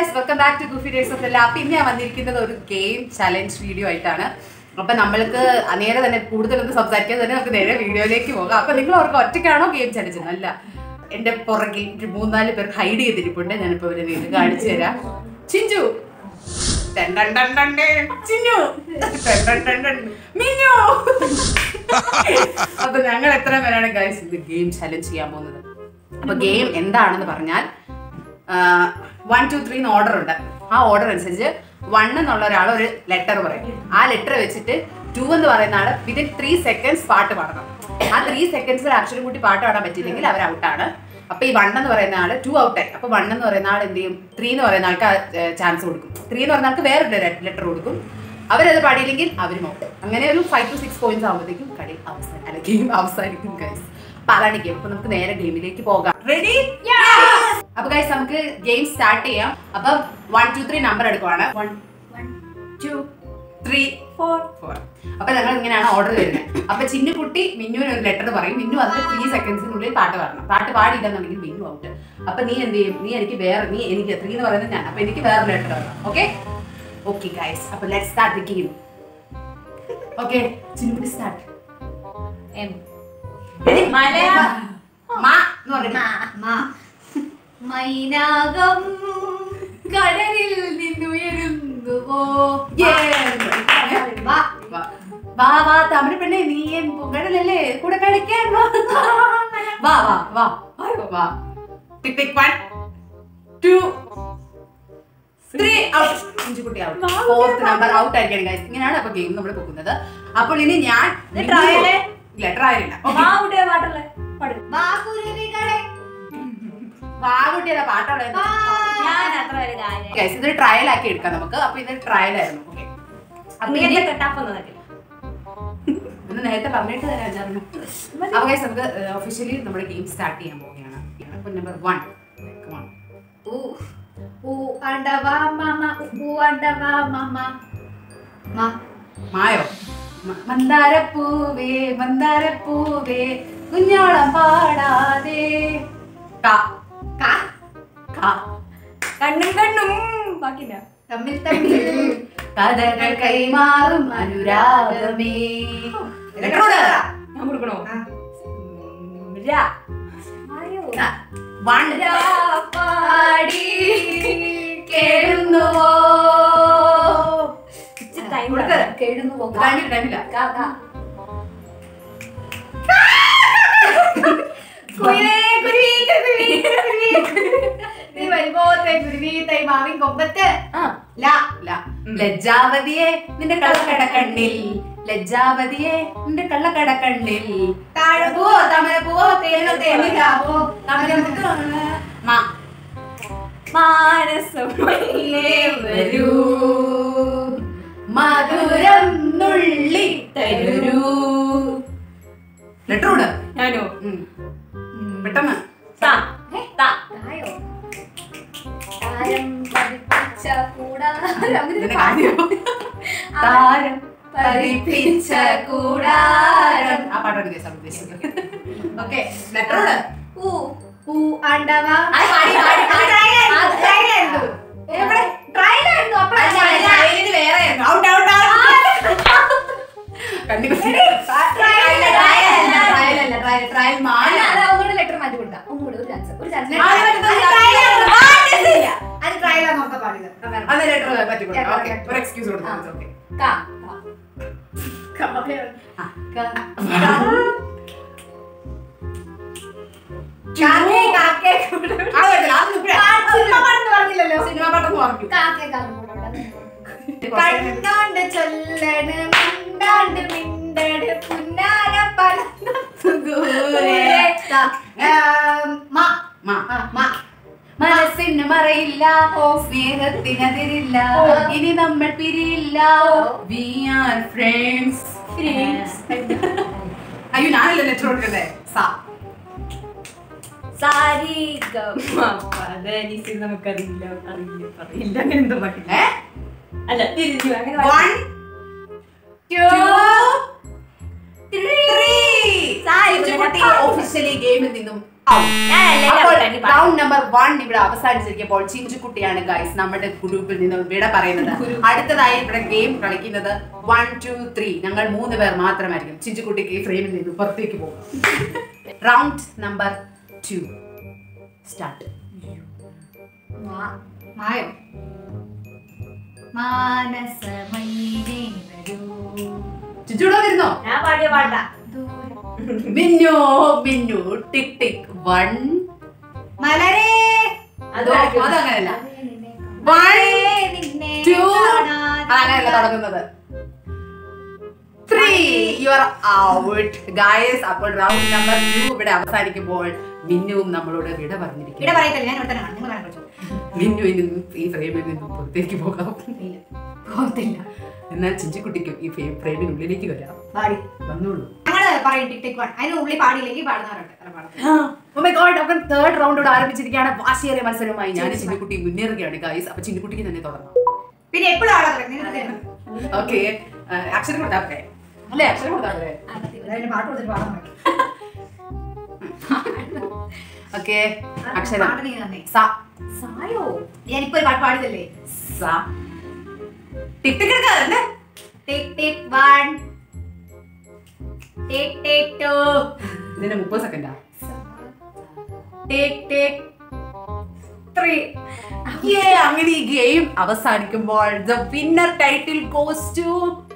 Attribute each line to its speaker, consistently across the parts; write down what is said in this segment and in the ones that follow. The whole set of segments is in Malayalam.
Speaker 1: Guys welcome back to goofy days of lap ഇന്ന് ഞാൻ വന്നിരിക്കുന്നത് ഒരു ഗെയിം ചലഞ്ച് വീഡിയോ ആയിട്ടാണ് അപ്പൊ നമ്മൾക്ക് നേരെ തന്നെ കൂടുതലൊന്നും സംസാരിക്കാതെ തന്നെ നമുക്ക് നേരെ വീഡിയോയിലേക്ക് പോകാം അപ്പൊ നിങ്ങൾ അവർക്ക് ഒറ്റയ്ക്കാണോ ഗെയിം ചലഞ്ച് അല്ല എന്റെ പുറകിൽ ഒരു മൂന്നാല് പേർ ഹൈഡ് ചെയ്തിരിപ്പുണ്ട് ഞാനിപ്പോ ഇവരെ നിന്ന് കാണിച്ചു തരാം ചിഞ്ചു ടൻ ടൻ ടൻ ടൻ ടൻ. ചിന്നു ടൻ ടൻ ടൻ ടൻ. മിന്നു അപ്പൊ ഞങ്ങൾ എത്ര പേരാണ് ഗൈസ് ഇത് ഗെയിം ചലഞ്ച് ചെയ്യാൻ പോകുന്നത് അപ്പൊ ഗെയിം എന്താണെന്ന് പറഞ്ഞാൽ വൺ ടു ത്രീ ഓർഡർ ഉണ്ട് ആ ഓർഡർ അനുസരിച്ച് വൺ എന്നുള്ള ഒരാൾ ഒരു ലെറ്റർ പറയും ആ ലെറ്റർ വെച്ചിട്ട് ടു എന്ന് പറയുന്ന ആള് വിതിൻ ത്രീ സെക്കൻഡ്സ് പാട്ട് പാടണം ആ ത്രീ സെക്കൻഡ്സിൽ അക്ഷരം കൂട്ടി പാട്ട് പാടാൻ പറ്റിയില്ലെങ്കിൽ അവർ ഔട്ടാണ് അപ്പൊ ഈ വൺ എന്ന് പറയുന്ന ആള് ടു ഔട്ടായി അപ്പൊ വൺ എന്ന് പറയുന്ന ആൾ എന്ത് ചെയ്യും ത്രീ എന്ന് പറയുന്ന ആൾക്ക് ചാൻസ് കൊടുക്കും ത്രീ എന്ന് പറയുന്ന ആൾക്ക് വേറൊരു ലെറ്റർ കൊടുക്കും അവരത് പാടിയില്ലെങ്കിൽ അവരും ഔട്ട് അങ്ങനെ ഒരു ഫൈവ് ടു സിക്സ് പോയിന്റ്സ് ആകുമ്പോഴത്തേക്കും കളി അവസാനം അല്ല ഗെയിം അവസാനിക്കും ഗൈസ് അപ്പൊ അതാണ് ഗെയിം അപ്പൊ നമുക്ക് നേരെ ഗെയിമിലേക്ക് പോകാം റെഡി അപ്പൊ ഗൈസ് നമുക്ക് ഗെയിം സ്റ്റാർട്ട് ചെയ്യാം അപ്പൊ വൺ ടു ത്രീ നമ്പർ എടുക്കുവാണ് one two three four four അപ്പൊ ഞങ്ങൾ ഇങ്ങനെയാണ് ഓർഡർ വരുന്നത് അപ്പൊ ചിന്നുകുട്ടി മിന്നുവിന് ഒരു ലെറ്റർ പറയും മിന്നു അതിൽ ത്രീ സെക്കൻഡ്സിനുള്ളിൽ പാട്ട് പാടണം പാട്ട് പാടിയില്ലെന്നുണ്ടെങ്കിൽ മിന്നു ഔട്ട് അപ്പൊ നീ എന്ത് ചെയ്യും നീ എനിക്ക് വേറെ നീ എനിക്ക് ത്രീ എന്ന് പറയുന്നത് ഞാൻ അപ്പൊ എനിക്ക് വേറെ ലെറ്റർ വേണം ഓക്കെ ഓക്കെ ഗൈസ് അപ്പൊ let start the game okay Chinnukutty start
Speaker 2: Malayalam.
Speaker 1: മാ എന്ന് പറഞ്ഞു
Speaker 2: മൈനാകം കടലിൽ നിന്നുയരുന്നുവോ
Speaker 1: വാ വാ വാ തമിഴ് പെണ്ണെ നീ എൻ പുകഴലല്ലേ കൂടെ കളിക്കാൻ വാ വാ വാ വാ വാ വാ tick tick one two three out കുട്ടി ഔട്ട് ഫോർത്ത് നമ്പർ ഔട്ട് ആയിരിക്കണം ഗൈസ് ഇങ്ങനെയാണ് അപ്പൊ ഗെയിം നമ്മൾ പോകുന്നത് അപ്പോൾ ഇനി ഞാൻ
Speaker 2: ഇത് trial?
Speaker 1: ഇല്ല ട്രയൽ ഇല്ല
Speaker 2: വാ കുട്ടിയെ പാട്ടല്ലേ പാട്
Speaker 1: വാ കുട്ടിയതാ പാട്ടുള്ളത്
Speaker 2: ഞാൻ അത്ര ഒരു കാര്യം
Speaker 1: ഗൈസ് ഇത് ട്രയൽ ആക്കി എടുക്കാം നമുക്ക് അപ്പൊ ഇത് ട്രയൽ ആയിരുന്നു ഓക്കെ അപ്പൊ ഇനി
Speaker 2: അങ്ങനത്തെ ടഫൊന്നും തട്ടില്ല
Speaker 1: ഒന്ന് നേരത്തെ പറഞ്ഞിട്ട് തരാം അഞ്ചാറിന് അപ്പൊ ഗൈസ് നമുക്ക് ഒഫീഷ്യലി നമ്മുടെ ഗെയിം സ്റ്റാർട്ട് ചെയ്യാൻ പോവുകയാണ് അപ്പൊ നമ്പർ വൺ വൺ
Speaker 2: ഊ ഊ അണ്ടവാ മാമ ഊ അണ്ടവാ മാമ മാ
Speaker 1: മായോ മ- മന്ദാരപ്പൂവേ മന്ദാരപ്പൂവേ കുഞ്ഞോളം പാടാതെ ക
Speaker 2: കാ
Speaker 1: ക
Speaker 2: കണ്ണും കണ്ണും ബാക്കിയില്ല തമ്മിൽ തമ്മിൽ
Speaker 1: കഥകൾ കൈമാറും അനുരാഗമേ ഇലക്ട്രോഡ്.
Speaker 2: ഞാൻ കൊടുക്കണോ രാ ആയോ
Speaker 1: വൺ
Speaker 2: രാ പാടി
Speaker 1: കേഴുന്നുവോ
Speaker 2: ഇച്ചിരി time
Speaker 1: കൊടുക്ക്.
Speaker 2: വേണം. കേഴുന്നുവോ
Speaker 1: ടൈമില്ല ടൈമില്ല
Speaker 2: കാ കാ
Speaker 1: കുയിലേ, കുരുവി, കുരുവി, കുരുവി. നീ വരുമ്പോ തൈ കുരുവി, തൈ മാവിൻ കൊമ്പത്ത്.
Speaker 2: ആ
Speaker 1: ല, ല. ലജ്ജാവതിയെ നിന്റെ കള്ളക്കടക്കണ്ണിൽ ലജ്ജാവതിയെ നിന്റെ കള്ളക്കടക്കണ്ണിൽ താഴെപ്പൂവോ തമരപ്പൂവോ തേനോ തേനിലാവോ തമരപ്പൂവോ മാ
Speaker 2: മാനസം
Speaker 1: വരൂ മധുരം നുള്ളി തരൂ ലെറ്ററോട്
Speaker 2: ഞാനോ
Speaker 1: പെട്ടെന്ന്
Speaker 2: താ താ
Speaker 1: താരം
Speaker 2: പതിപ്പിച്ച കൂടാരം
Speaker 1: ഇതിന്റെ കാര്യം. താരം പതിപ്പിച്ച കൂടാരം ആ പാട്ടാണ് കേസ് ഉദ്ദേശിച്ചത് ഓക്കെ ലെറ്ററോട്
Speaker 2: ഊ ഊ അണ്ടവ
Speaker 1: അത് പാടി, പാടി, പാടി.
Speaker 2: അത് trial ആയിരുന്നു. എവിടെ ട്രയൽ ആയിരുന്നു അപ്പോഴാണ്
Speaker 1: വേറെ ഔട്ട് ഔട്ട്
Speaker 2: ഒന്നുകൂടെ ലെറ്റർ മാറ്റി കൊടുക്കാം ഒന്നുകൂടെ ഒരു ചാൻസ് ഒരു ചാൻസ്
Speaker 1: ആ, അത് പറ്റുന്നത്
Speaker 2: അത് ട്രയലാണ് നോക്കാൻ പാടില്ല
Speaker 1: ഒരു എക്സ്ക്യൂസ് കൊടുത്തു ഓക്കെ
Speaker 2: കാ കാക്കേ കാക്കേ പറഞ്ഞില്ലല്ലോ
Speaker 1: സിനിമ പാട്ടൊന്ന് പറഞ്ഞു
Speaker 2: കാക്കേ കണ്ടോണ്ട് ചൊല്ലണ് മിണ്ടാണ്ട് മിണ്ടട് പുന്നാര
Speaker 1: മനസ്സിന് മറയില്ല സ്നേഹത്തിനതിരില്ല ഇനി നമ്മൾ പിരിയില്ല വി ആർ ഫ്രണ്ട്സ് അയ്യോ ഞാനല്ലേ ലെറ്റർ കൊടുക്കണ്ടേ സാ
Speaker 2: സാരി നമുക്കറിയില്ല അറിയില്ല അറിയില്ല അങ്ങനെ എന്തോ പാട്ടില്ല
Speaker 1: ഏ
Speaker 2: അല്ല തിരിഞ്ഞു അങ്ങനെ
Speaker 1: one two three
Speaker 2: sorry
Speaker 1: officially ഗെയിമിൽ നിന്നും
Speaker 2: ഞാനല്ലേ
Speaker 1: അപ്പോൾ
Speaker 2: ഉണ്ടാക്കി പാടി.
Speaker 1: റൗണ്ട് നമ്പർ വൺ ഇവിടെ അവസാനിച്ചിരിക്കുമ്പോൾ ചിഞ്ചുക്കുട്ടിയാണ് ഗൈസ് നമ്മുടെ ഗ്രൂപ്പിൽ നിന്ന് ഇവിടെ പറയുന്നത് അടുത്തതായി ഇവിടെ ഗെയിം കളിക്കുന്നത് വൺ ടു ത്രീ ഞങ്ങൾ മൂന്ന് പേർ മാത്രമായിരിക്കും ചിഞ്ചുക്കുട്ടിക്ക് ഈ ഫ്രെയിമിൽ നിന്ന് പുറത്തേക്ക് പോകും റൗണ്ട് നമ്പർ ടു സ്റ്റാർട്ട്
Speaker 2: മാ- മായോ മാനസമൈനേ വരൂ.
Speaker 1: ചിഞ്ചുടോ വരുന്നോ
Speaker 2: ഞാൻ പാടിയ പാട്ടാ
Speaker 1: മിന്നു മിന്നു ടിക് ടിക് വൺ
Speaker 2: മലരേ
Speaker 1: അത് അതങ്ങനല്ല
Speaker 2: മലരേ നിന്നെ
Speaker 1: two,
Speaker 2: കാണാതെ
Speaker 1: അങ്ങനെയല്ല തുടങ്ങുന്നത് three you are out guys അപ്പോൾ റൗണ്ട് നമ്പർ ടു ഇവിടെ അവസാനിക്കുമ്പോൾ മിന്നുവും നമ്മളോട് വിട
Speaker 2: ഇവിടെ
Speaker 1: പറഞ്ഞിരിക്കുന്നു
Speaker 2: പറയത്തില്ല ഞാൻ ഇവിടെ തന്നെ കാണും. നിങ്ങൾ കാണാൻ പറ്റുമോ
Speaker 1: മിന്നുവിൽ നിന്നും ഈ ഫ്രെയിമിൽ നിന്നും പുറത്തേക്ക് പോകാം
Speaker 2: ഇല്ല പോകത്തില്ല
Speaker 1: എന്നാൽ ചിഞ്ചിക്കുട്ടിക്കും ഈ ഫ്രെയിം ഫ്രെയിമിനുള്ളിലേക്ക് വരാം
Speaker 2: പാടി
Speaker 1: വന്നോളൂ
Speaker 2: ഞങ്ങള് പറയും ടിക് ടിക് വൺ അതിന് ഉള്ളിൽ പാടിയില്ലെങ്കിൽ പാടുന്നവരുണ്ട് അല്ല പാടത്തില്ല.
Speaker 1: Oh my God, അപ്പം തേർഡ് റൗണ്ട് ഇവിടെ ആരംഭിച്ചിരിക്കുകയാണ് വാശിയേറിയ മത്സരവുമായി ഞാൻ ചിന്നിക്കുട്ടി മുന്നേറുകയാണ് ഗൈസ് അപ്പൊ ചിന്നിക്കുട്ടിക്ക് തന്നെ തുടങ്ങാം
Speaker 2: പിന്നെ എപ്പോഴും ആളാ തുടങ്ങി നിങ്ങൾ തരണം.
Speaker 1: ഓക്കെ അക്ഷരം കൊടുത്താ പോരെ അല്ലേ അക്ഷരം കൊടുത്താ പോരെ
Speaker 2: അതിന് പാട്ട് കൊടുത്തിട്ട് പാടാൻ പറ്റും
Speaker 1: ഓക്കെ അക്ഷരം
Speaker 2: പാടുന്നെങ്കിൽ നന്നേ
Speaker 1: സ
Speaker 2: സായോ ഞാനിപ്പോ ഒരു പാട്ട് പാടിയതല്ലേ
Speaker 1: സ ടിക് ടിക് എടുക്കാറുണ്ട്
Speaker 2: ടിക് tick one tick tick to
Speaker 1: ഇതിന്റെ മുപ്പത് സെക്കൻഡാ
Speaker 2: ടിക് ടിക് ത്രീ
Speaker 1: ഏ അങ്ങനെ ഈ ഗെയിം അവസാനിക്കുമ്പോൾ the winner title goes to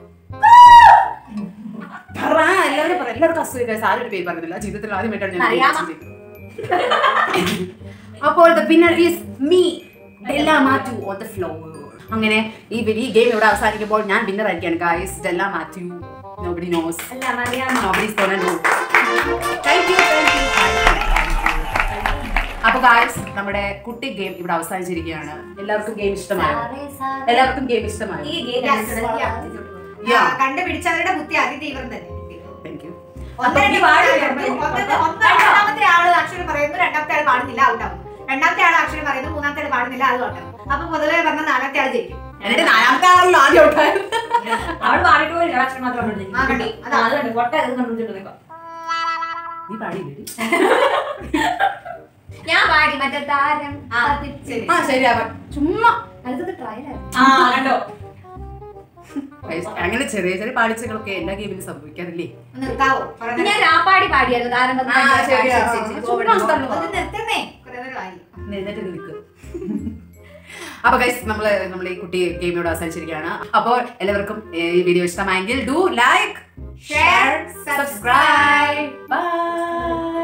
Speaker 1: പറ എല്ലാവരും പറ എല്ലാവർക്കും അസുഖ ആരും ഒരു പേര് പറഞ്ഞില്ല ജീവിതത്തിൽ ആദ്യമായിട്ടാണ് ഞാൻ പേര്
Speaker 2: അറിയാമോ?
Speaker 1: വിളിച്ചത്. അപ്പോൾ the winner is me Della Mathew on the floor അങ്ങനെ ഈ ഈ ഗെയിം ഇവിടെ അവസാനിക്കുമ്പോൾ ഞാൻ വിന്നർ ആയിരിക്കാണ് guys Della Mathew nobody knows
Speaker 2: അല്ല അറിയാമോ
Speaker 1: നോബഡി തോന്നു താങ്ക് യു അപ്പൊ ഗായ്സ് നമ്മുടെ കുട്ടി ഗെയിം ഇവിടെ അവസാനിച്ചിരിക്കുകയാണ് എല്ലാവർക്കും ഗെയിം ഇഷ്ടമായോ എല്ലാവർക്കും ഗെയിം ഇഷ്ടമായോ
Speaker 2: ഈ ഗെയിം
Speaker 1: Yeah.
Speaker 2: കണ്ടുപിടിച്ചവരുടെ ബുദ്ധി അതി തീവ്രം തന്നെ
Speaker 1: താങ്ക് യു
Speaker 2: ഒന്നരണ്ട് പാടുന്നു ഒന്നത്തെ ഒന്ന് രണ്ടാമത്തെ ആള് അക്ഷരം പറയുന്നു രണ്ടാമത്തെ ആൾ പാടുന്നില്ല ഔട്ട് ആവും രണ്ടാമത്തെ ആൾ അക്ഷരം പറയുന്നു മൂന്നാമത്തെ ആൾ പാടുന്നില്ല അത് ഔട്ട് ആവും അപ്പൊ പൊതുവെ പറഞ്ഞ നാലാമത്തെ ആൾ ജയിക്കും
Speaker 1: എന്നിട്ട് നാലാമത്തെ ആളല്ലോ ആദ്യം ഔട്ടായത്
Speaker 3: അവൾ പാടിട്ട് പോയി അക്ഷരം മാത്രം
Speaker 2: ആ, കണ്ടോ? അതാ.
Speaker 3: അത് കണ്ടു കൊട്ട ഇത് കണ്ടുപിടിച്ചിട്ട് നിൽക്കാം
Speaker 1: നീ പാടിയില്ലേ
Speaker 2: ഞാൻ പാടി മറ്റേ താരം
Speaker 1: ആ ശരി അവൻ ചുമ്മാ
Speaker 2: അടുത്തത് ട്രയലായിരുന്നു
Speaker 3: ആ കണ്ടോ
Speaker 1: Guys, അങ്ങനെ ചെറിയ ചെറിയ പാളിച്ചകളൊക്കെ എല്ലാ ഗെയിമിലും സംഭവിക്കാറില്ലേ
Speaker 2: ഒന്ന് നിർത്താവോ
Speaker 3: ഞാൻ രാപ്പാടി പാടിയായിരുന്നു താരം
Speaker 1: ആ, ശരിയാ. ചുമ്മാ തള്ളു.
Speaker 2: ഒന്ന് നിർത്തുന്നേ കുറെ നേരമായി
Speaker 1: എന്നിട്ട് നിൽക്ക് അപ്പൊ ഗൈസ് നമ്മള് നമ്മൾ ഈ കുട്ടി ഗെയിമിനോട് അവസാനിച്ചിരിക്കുകയാണ് അപ്പോൾ എല്ലാവർക്കും ഈ വീഡിയോ ഇഷ്ടമായെങ്കിൽ do like
Speaker 2: share
Speaker 1: subscribe by